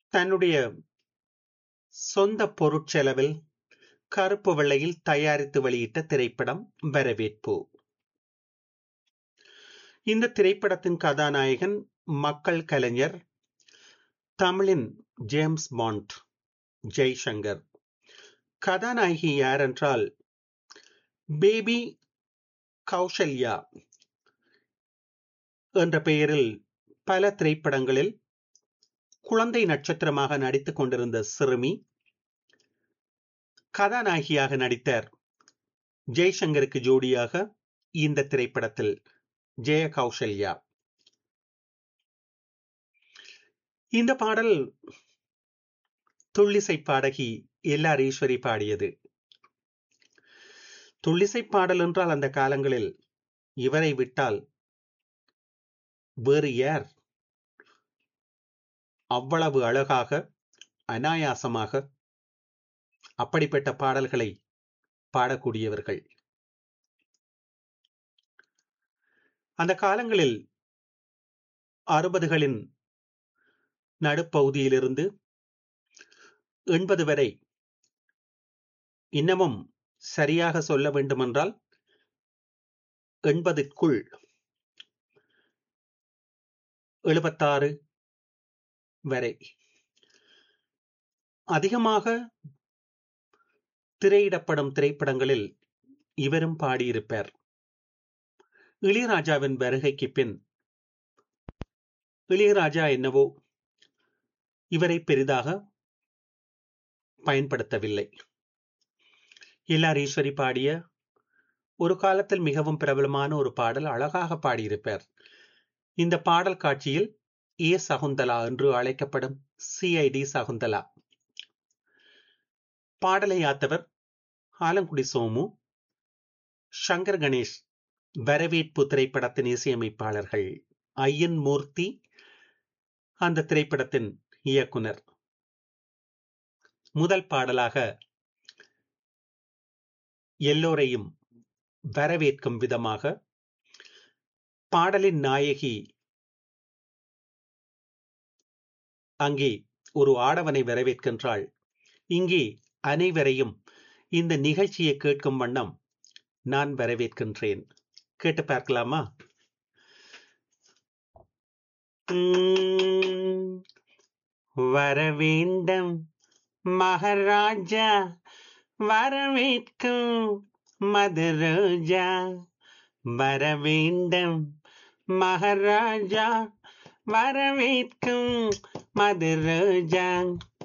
தன்னுடைய சொந்த பொருட்செலவில் கருப்பு வெள்ளையில் தயாரித்து வெளியிட்ட திரைப்படம் வரவேற்பு இந்த திரைப்படத்தின் கதாநாயகன் மக்கள் கலைஞர் தமிழின் ஜேம்ஸ் பாண்ட் ஜெய்சங்கர் கதாநாயகி யார் என்றால் பேபி கௌசல்யா என்ற பெயரில் பல திரைப்படங்களில் குழந்தை நட்சத்திரமாக நடித்துக் கொண்டிருந்த சிறுமி கதாநாயகியாக நடித்தார் ஜெய்சங்கருக்கு ஜோடியாக இந்த திரைப்படத்தில் ஜெய கௌசல்யா இந்த பாடல் துள்ளிசை பாடகி எல்லார் ஈஸ்வரி பாடியது துள்ளிசை பாடல் என்றால் அந்த காலங்களில் இவரை விட்டால் வேறு யார் அவ்வளவு அழகாக அனாயாசமாக அப்படிப்பட்ட பாடல்களை பாடக்கூடியவர்கள் அந்த காலங்களில் அறுபதுகளின் நடுப்பகுதியிலிருந்து எண்பது வரை இன்னமும் சரியாக சொல்ல வேண்டுமென்றால் எண்பதுக்குள் எழுபத்தாறு வரை அதிகமாக திரையிடப்படும் திரைப்படங்களில் இவரும் பாடியிருப்பார் இளையராஜாவின் வருகைக்கு பின் இளையராஜா என்னவோ இவரை பெரிதாக பயன்படுத்தவில்லை எல்லார் ஈஸ்வரி பாடிய ஒரு காலத்தில் மிகவும் பிரபலமான ஒரு பாடல் அழகாக பாடியிருப்பார் இந்த பாடல் காட்சியில் ஏ சகுந்தலா என்று அழைக்கப்படும் சிஐடி சகுந்தலா பாடலை ஆத்தவர் ஆலங்குடி சோமு சங்கர் கணேஷ் வரவேற்பு திரைப்படத்தின் இசையமைப்பாளர்கள் ஐயன் மூர்த்தி அந்த திரைப்படத்தின் இயக்குனர் முதல் பாடலாக எல்லோரையும் வரவேற்கும் விதமாக பாடலின் நாயகி அங்கே ஒரு ஆடவனை வரவேற்கின்றாள் இங்கே அனைவரையும் இந்த நிகழ்ச்சியை கேட்கும் வண்ணம் நான் வரவேற்கின்றேன் கேட்டு பார்க்கலாமா வரவேண்டும் மகாராஜா வரவேற்கும் மதுரோஜா வரவேண்டும் மகாராஜா வரவேற்கும் மதுரோஜா